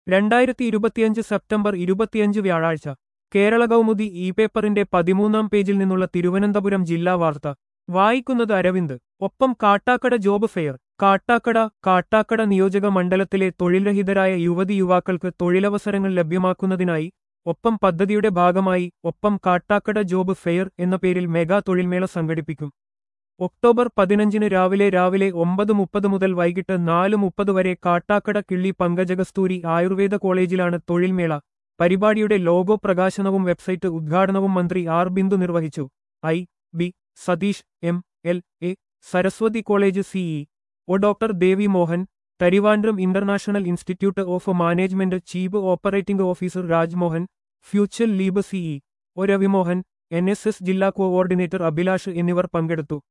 രണ്ടായിരത്തി ഇരുപത്തിയഞ്ച് സെപ്റ്റംബർ ഇരുപത്തിയഞ്ച് വ്യാഴാഴ്ച കേരള കൗമുദി ഇ പേപ്പറിന്റെ പതിമൂന്നാം പേജിൽ നിന്നുള്ള തിരുവനന്തപുരം ജില്ലാ വാർത്ത വായിക്കുന്നത് അരവിന്ദ് ഒപ്പം കാട്ടാക്കട ജോബ് ഫെയർ കാട്ടാക്കട കാട്ടാക്കട നിയോജക മണ്ഡലത്തിലെ തൊഴിൽരഹിതരായ യുവതി യുവാക്കൾക്ക് തൊഴിലവസരങ്ങൾ ലഭ്യമാക്കുന്നതിനായി ഒപ്പം പദ്ധതിയുടെ ഭാഗമായി ഒപ്പം കാട്ടാക്കട ജോബ് ഫെയർ എന്ന പേരിൽ മെഗാ തൊഴിൽമേള സംഘടിപ്പിക്കും ഒക്ടോബർ പതിനഞ്ചിന് രാവിലെ രാവിലെ ഒമ്പത് മുപ്പത് മുതൽ വൈകിട്ട് നാല് മുപ്പത് വരെ കാട്ടാക്കട കിള്ളി പങ്കജകസ്തൂരി ആയുർവേദ കോളേജിലാണ് തൊഴിൽമേള പരിപാടിയുടെ ലോഗോ പ്രകാശനവും വെബ്സൈറ്റ് ഉദ്ഘാടനവും മന്ത്രി ആർ ബിന്ദു നിർവഹിച്ചു I B Satheesh M L A Saraswathi college C E O doctor Devi Mohan Trivandrum international institute of management chief operating officer Rajmohan future leap C E O Ravimohan N S S ജില്ലാ കോഓർഡിനേറ്റർ അഭിലാഷ് എന്നിവർ പങ്കെടുത്തു